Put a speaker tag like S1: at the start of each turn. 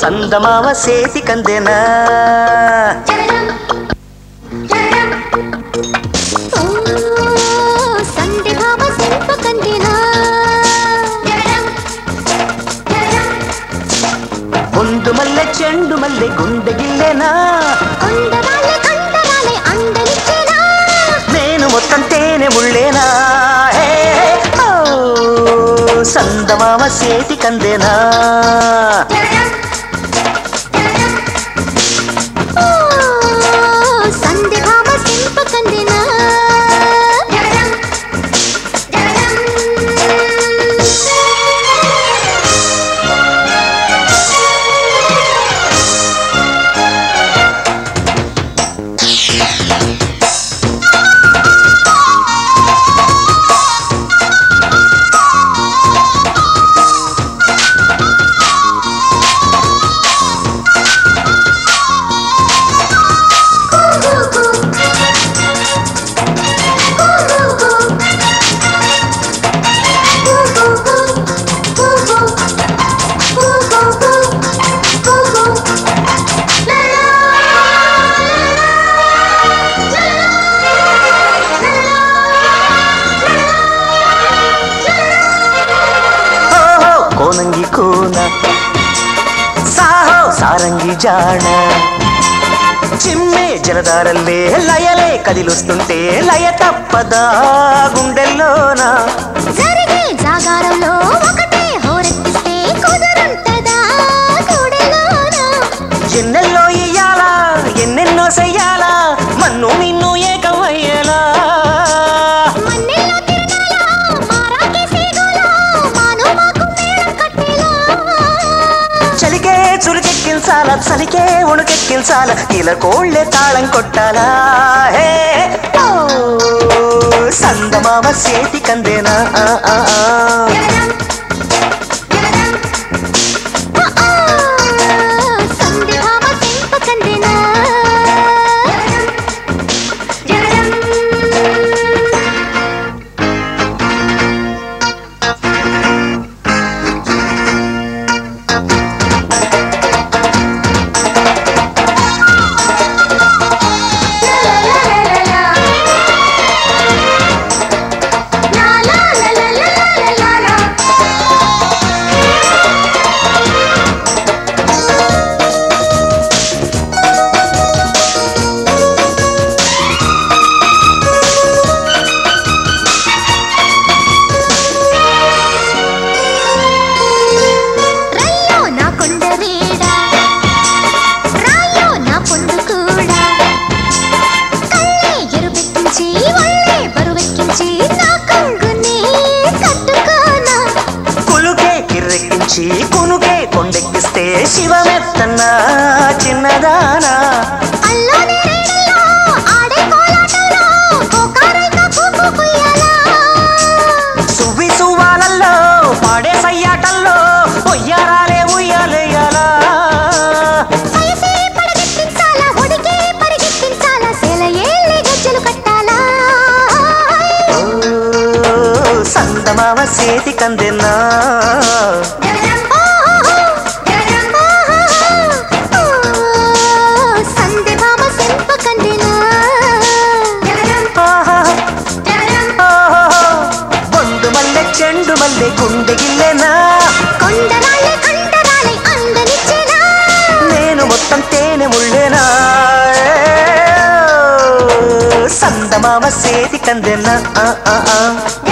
S1: సందమావ సేతి కందెనా
S2: ఓ సంధి భావ శిల్ప కందినా
S1: ముందు మల్లె చెండు మల్లె గుండె గిల్లెనా
S2: కొండరాలే కండరాలే అందరిచ్చేనా
S1: నేను మొత్తం తేనె ముళ్ళేనా హే, ఓ, సందమావ సేతి కందెనా
S2: ఓ సంధి భావ శిల్ప కందినా
S1: ఓహో కోనంగి కూన సాహో సారంగి జాಣ చిమ్మే జలధారల్లే లయలే కదిలుస్తుంటే లయ తప్పదా గుండెల్లోనా
S2: జరిగే జాగారంలో ఒకటే హోరెత్తిస్తే కుదురుంటదా గుడిలోన
S1: ఎన్నెల్లో ఇయ్యాలా ఎన్నెన్నో చెయ్యాలా మన్ను నిన్ను ఏకమయ్యేలా
S2: మన్నెల్లో తిరణాలా మారాకే సేగోలా మాను మాకు మేళం కట్టేలా
S1: చలికే చులికెక్కించాలా చలికే ఉణుకెక్కించాలా ఇలా కోళ్ళే తాళం కొట్టాలా హే ఓ, సందమావ సేతి కందేనా ఆ, ఆ, ఆ.
S2: సంధి భావ శిల్ప కందినా రయ్యో నా కొండ వీడా రాయో నా పొండు కూడా కళ్ళే ఎరుపెక్కించి ఒళ్ళే బరువెక్కించి నా కొంగుని కట్టుకోనా
S1: కులుకే కిర్రెక్కించి కునుకే కొండెక్కిస్తే శివమెత్తన్నా చిన్నదానా
S2: అల్లోనే రేణుల్లో ఆడే కోలాటంలో కోకారైక కూకు కుయ్యాలా
S1: సువ్వి సువ్వాలల్లో పాడే సయ్యాటల్లో పొయ్యారాలే ఉయ్యాలేయాలా
S2: వయసే పడగెత్తించాలా ఒడికే పరిగెత్తించాలా సేల ఏళ్ళే గజ్జలు కట్టాలా
S1: ఓ, సందమావ సేతి కందెన్నా
S2: సంధి భావ శిల్ప కందినా
S1: ఆహా, ఆహా, బొండు మల్లె చెండు మల్లె గుండె గిల్లెనా
S2: కొండరాళ్ళే కండరాలే అందనిచ్చేనా
S1: నేను మొత్తం తేనె ముళ్ళేనా సందమావ సేతి కందెన్నా ఆ, ఆ, ఆ.